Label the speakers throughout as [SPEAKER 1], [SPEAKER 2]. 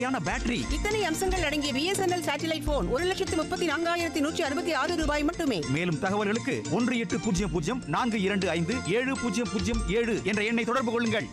[SPEAKER 1] யான பேட்டரி
[SPEAKER 2] இத்தனை அம்சங்கள் அடங்கிய பிஎஸ்என்எல் சேட்டலைட் போன் ஒரு லட்சத்து முப்பத்தி நான்காயிரத்தி நூற்றி அறுபத்தி ஆறு ரூபாய் மட்டுமே
[SPEAKER 1] மேலும் தகவல்களுக்கு ஒன்று எட்டு பூஜ்ஜியம் பூஜ்ஜியம் நான்கு இரண்டு ஐந்து ஏழு பூஜ்ஜியம் பூஜ்ஜியம் ஏழு என்ற எண்ணை தொடர்பு கொள்ளுங்கள்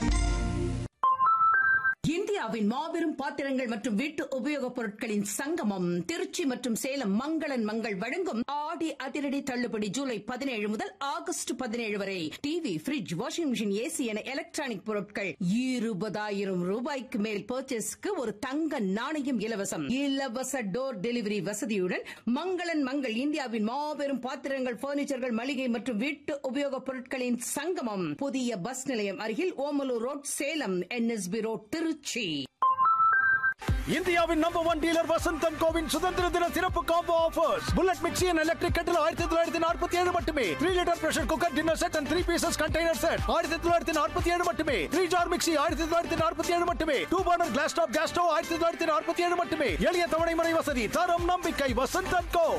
[SPEAKER 2] இந்தியாவின் மாபெரும் பாத்திரங்கள் மற்றும் வீட்டு உபயோகப் பொருட்களின் சங்கமம் திருச்சி மற்றும் சேலம் மங்களன் மங்கள் வழங்கும் ஆடி அதிரடி தள்ளுபடி ஜூலை பதினேழு முதல் ஆகஸ்ட் பதினேழு வரை TV fridge washing machine AC என எலக்ட்ரானிக் பொருட்கள் இருபதாயிரம் ரூபாய்க்கு மேல் பர்ச்சேஸ்க்கு ஒரு தங்க நாணயம் இலவசம் இலவச டோர் டெலிவரி வசதியுடன் மங்களன் மங்கள் இந்தியாவின் மாபெரும் பாத்திரங்கள் பர்னிச்சர்கள் மளிகை மற்றும் வீட்டு உபயோகப் பொருட்களின் சங்கமம் புதிய பஸ் நிலையம் அருகில் Omalur road Salem NSP road Trichy
[SPEAKER 3] இந்தியாவின் நம்பர் ஒன் டீலர் வசந்தன் கோவின் சுதந்திர தின சிறப்பு combo offers bullet mixie and electric kettle ஆயிரத்தி தொள்ளாயிரத்தி நாற்பத்தி ஏழு மட்டுமே three litre pressure cooker dinner set and three pieces container set ஆயிரத்தி தொள்ளாயிரத்தி நாற்பத்தி ஏழு மட்டுமே த்ரீ ஜார் மிக்சி ஆயிரத்தி தொள்ளாயிரத்தி நாற்பத்தி ஏழு மட்டுமே two burner glass top gas stove ஆயிரத்தி தொள்ளாயிரத்தி நாற்பத்தி ஏழு மட்டுமே எளிய தவணை முறை வசதி தரம் நம்பிக்கை வசந்தன் கோ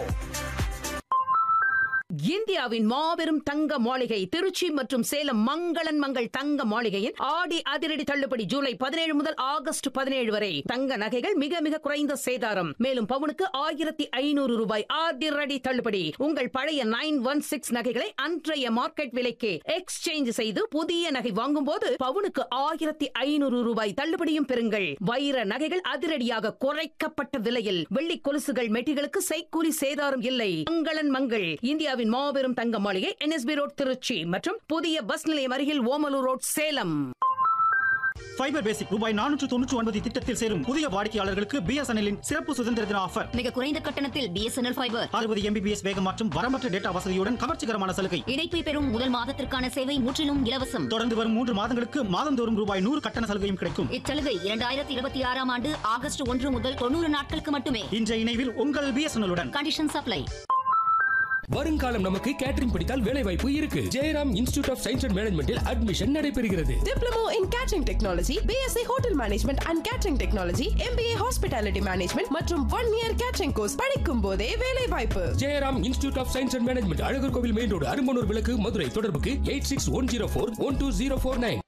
[SPEAKER 2] இந்தியாவின் மாபெரும் தங்க மாளிகை திருச்சி மற்றும் சேலம் மங்களன் மங்கள் தங்க மாளிகையின் ஆடி அதிரடி தள்ளுபடி ஜூலை பதினேழு முதல் ஆகஸ்ட் பதினேழு வரை தங்க நகைகள் மிக மிக குறைந்த சேதாரம் மேலும் பவுனுக்கு ஆயிரத்தி ஐநூறு ரூபாய் அதிரடி தள்ளுபடி உங்கள் பழைய நைன் ஒன் சிக்ஸ் நகைகளை அன்றைய மார்க்கெட் விலைக்கு எக்ஸ்சேஞ்ச் செய்து புதிய நகை வாங்கும் போது பவுனுக்கு ஆயிரத்தி ஐநூறு ரூபாய் தள்ளுபடியும் பெறுங்கள் வைர நகைகள் அதிரடியாக குறைக்கப்பட்ட விலையில் வெள்ளி கொலுசுகள் மெட்டிகளுக்கு செய்கூலி சேதாரம் இல்லை மங்களன் மங்கள் இந்தியாவின் மாபெரும் தங்க மாளிகை என்எஸ்பி ரோட் திருச்சி மற்றும் புதிய பஸ் நிலையம் அருகில் Omalur road Salem
[SPEAKER 1] fibre basic ரூபாய் நானூற்று தொண்ணூற்று ஒன்பது திட்டத்தில் சேரும் புதிய வாடிக்கையாளர்களுக்கு பிஎஸ்என்எல்லின் சிறப்பு சுதந்திர தின ஆஃபர்
[SPEAKER 4] மிக குறைந்த கட்டணத்தில் பிஎஸ்என்எல் ஃபைபர்
[SPEAKER 1] அறுபது எம்பிபிஎஸ் வேகம் மற்றும் வரம்பற்ற டேட்டா வசதியுடன் கவர்ச்சிகரமான சலுகை
[SPEAKER 4] இணைப்பை பெறும் முதல் மாதத்திற்கான சேவை முற்றிலும் இலவசம்
[SPEAKER 1] தொடர்ந்து வரும் மூன்று மாதங்களுக்கு மாதந்தோறும் ரூபாய் நூறு கட்டண சலுகையும் கிடைக்கும்
[SPEAKER 4] இச்சலுகை இரண்டாயிரத்தி இருபத்தி ஆறாம் ஆண்டு ஆகஸ்ட் ஒன்று முதல் தொண்ணூறு நாட்களுக்கு மட்டுமே
[SPEAKER 1] இன்றைய இணைவில் உங்கள் பிஎஸ்என்எல்லுடன்
[SPEAKER 4] கண்டிஷன் சப்ளை
[SPEAKER 5] வருங்காலம் நமக்கு கேட்டரிங் படித்தால் வேலை வாய்ப்பு இருக்கு Jayaram institute of science and மேனேஜ்மெண்டில் அட்மிஷன் நடைபெறுகிறது
[SPEAKER 6] Diploma in Catering Technology, BSc Hotel Management and Catering Technology, MBA Hospitality Management மற்றும் ஒன் இயர் கேட்டரிங் கோர்ஸ் படிக்கும் போதே வேலை வாய்ப்பு
[SPEAKER 5] Jayaram institute of science and management Alagar Kovil main road Arumbanur விளக்கு மதுரை தொடர்புக்கு eight six one zero four one two zero four nine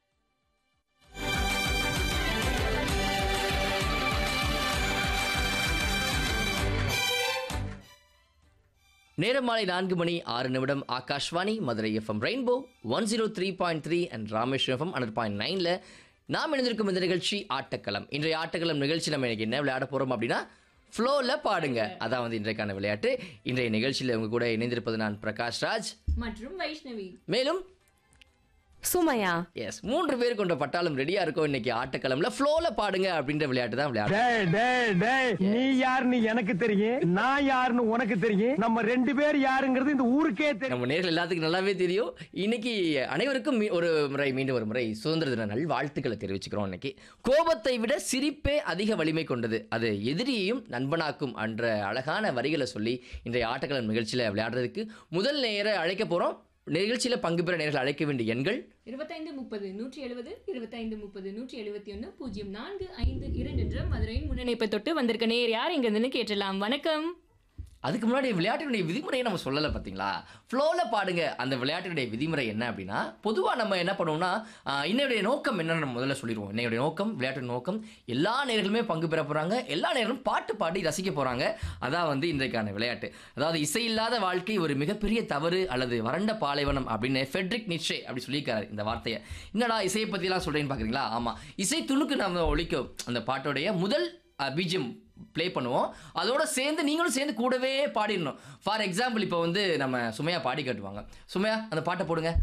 [SPEAKER 7] நேரம் மாலை நான்கு மணி ஆறு நிமிடம் Akashvani Madurai FM rainbow one zero three point three and Rameswaram FM hundred point நைனில் நாம் இணைந்திருக்கும் இந்த நிகழ்ச்சி ஆட்டக்களம் இன்றைய ஆட்டக்களம் நிகழ்ச்சி நம்ம இன்னைக்கு என்ன விளையாட போகிறோம் அப்படின்னா ஃப்ளோவில் பாடுங்க அதான் வந்து இன்றைக்கான விளையாட்டு இன்றைய நிகழ்ச்சியில் உங்க கூட இணைந்திருப்பது நான் பிரகாஷ் ராஜ்
[SPEAKER 8] மற்றும் வைஷ்ணவி
[SPEAKER 7] மேலும்
[SPEAKER 6] சுமையா
[SPEAKER 7] எஸ் மூன்று பேர் கொண்ட பட்டாளம் ரெடியாக இருக்கும் இன்னைக்கு ஆட்டக்களம்ல ஃப்ளோவில் பாடுங்க அப்படின்ற விளையாட்டு தான் விளையாடு
[SPEAKER 3] டேய் டேய் டேய் நீ யாருன்னு எனக்கு தெரியும் நான் யாருன்னு உனக்கு தெரியும் நம்ம ரெண்டு பேர் யாருங்கிறது இந்த ஊருக்கே தெரியும்
[SPEAKER 7] நம்ம நேர்கள் எல்லாத்துக்கும் நல்லாவே தெரியும் இன்னைக்கு அனைவருக்கும் மீ- ஒரு முறை மீண்டும் ஒரு முறை சுதந்திர தின நல் வாழ்த்துக்களை தெரிவிச்சுக்கிறோம் இன்னைக்கு கோபத்தை விட சிரிப்பே அதிக வலிமை கொண்டது அது எதிரியையும் நண்பனாக்கும் என்ற அழகான வரிகளை சொல்லி இன்றைய ஆட்டக்களம் நிகழ்ச்சியில் விளையாடுறதுக்கு முதல் நேர அழைக்க போகிறோம் நிகழ்ச்சியில் பங்கு பெற நேர்கள் அழைக்க வேண்டிய எண்கள்
[SPEAKER 8] இருபத்தைந்து முப்பது நூற்றி எழுபது இருபத்தைந்து முப்பது நூற்றி எழுபத்தி ஒன்று பூஜ்ஜியம் நான்கு ஐந்து இரண்டு என்ற மதுரையின் முன்னிணைப்பை தொட்டு வந்திருக்க நேர் யார் இங்க இருந்துன்னு கேட்டலாம் வணக்கம்
[SPEAKER 7] அதுக்கு முன்னாடி விளையாட்டினுடைய விதிமுறையை நம்ம சொல்லலை பார்த்தீங்களா ஃப்ளோவில் பாடுங்க அந்த விளையாட்டினுடைய விதிமுறை என்ன அப்படின்னா பொதுவாக நம்ம என்ன பண்ணுவோம்னா ஆஹ், இன்னையுடைய நோக்கம் என்னன்னு நம்ம முதல்ல சொல்லிடுவோம் இன்னையுடைய நோக்கம் விளையாட்டு நோக்கம் எல்லா நேர்களுமே பங்கு பெற போகிறாங்க எல்லா நேர்களும் பாட்டு பாடி ரசிக்க போகிறாங்க அதான் வந்து இன்றைக்கான விளையாட்டு அதாவது இசை இல்லாத வாழ்க்கை ஒரு மிகப்பெரிய தவறு அல்லது வறண்ட பாலைவனம் அப்படின்னு ஃபெட்ரிக் நிச்சே அப்படி சொல்லியிருக்காரு இந்த வார்த்தையை என்னடா இசையை பற்றிலாம் சொல்கிறேன்னு பார்க்குறீங்களா ஆமாம் இசை துணுக்கு நம்ம ஒழிக்கும் அந்த பாட்டோடைய முதல் பிஜிஎம் ப்ளே பண்ணுவோம் அதோட சேர்ந்து நீங்களும் சேர்ந்து கூடவே பாடிடணும் ஃபார் எக்ஸாம்பிள் இப்போ வந்து நம்ம சுமையா பாடி காட்டுவாங்க சுமையா அந்த பாட்டை போடுங்க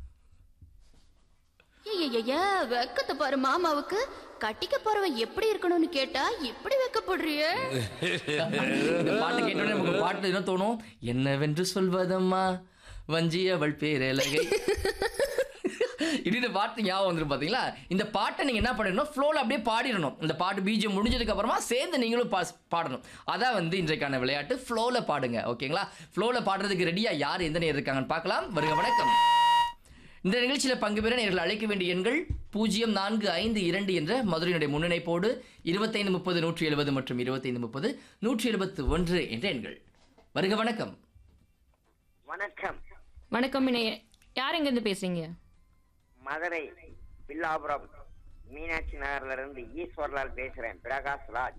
[SPEAKER 9] ஐயய்ய வெக்கத்தை பாரு மாமாவுக்கு கட்டிக்க போறவன் எப்படி இருக்கணும்னு கேட்டா இப்படி வெக்கப்படுறிய
[SPEAKER 7] இந்த பாட்டு கேட்டோடனே நமக்கு பாட்டு என்ன தோணும் என்னவென்று சொல்வதம்மா வஞ்சி அவள் பேரழகை இப்படி இந்த பாட்டு ஞாபகம் வந்துடும் பார்த்தீங்களா இந்த பாட்டை நீங்கள் என்ன பண்ணிடணும் ஃப்ளோவில் அப்படியே பாடிடணும் இந்த பாட்டு பீஜம் முடிஞ்சதுக்கு அப்புறமா சேர்ந்து நீங்களும் பாஸ் பாடணும் அதான் வந்து இன்றைக்கான விளையாட்டு ஃப்ளோவில் பாடுங்க ஓகேங்களா ஃப்ளோவில் பாடுறதுக்கு ரெடியாக யார் எந்த நேரம் இருக்காங்கன்னு பார்க்கலாம் வருக வணக்கம் இந்த நிகழ்ச்சியில் பங்கு பெற நேர்கள் அழைக்க வேண்டிய எண்கள் பூஜ்ஜியம் நான்கு ஐந்து இரண்டு என்ற மதுரையினுடைய முன்னிணைப்போடு இருபத்தைந்து முப்பது நூற்றி எழுபது மற்றும் இருபத்தைந்து முப்பது நூற்றி எழுபத்து ஒன்று என்ற எண்கள் வருக வணக்கம்
[SPEAKER 10] வணக்கம்
[SPEAKER 8] வணக்கம் இணைய யார் இங்க இருந்து பேசுறீங்க
[SPEAKER 10] மதுரை வில்லாபுரம் மீனாட்சி நகர்ல இருந்து ஈஸ்வர்லால் பேசுறேன் பிரகாஷ் ராஜ்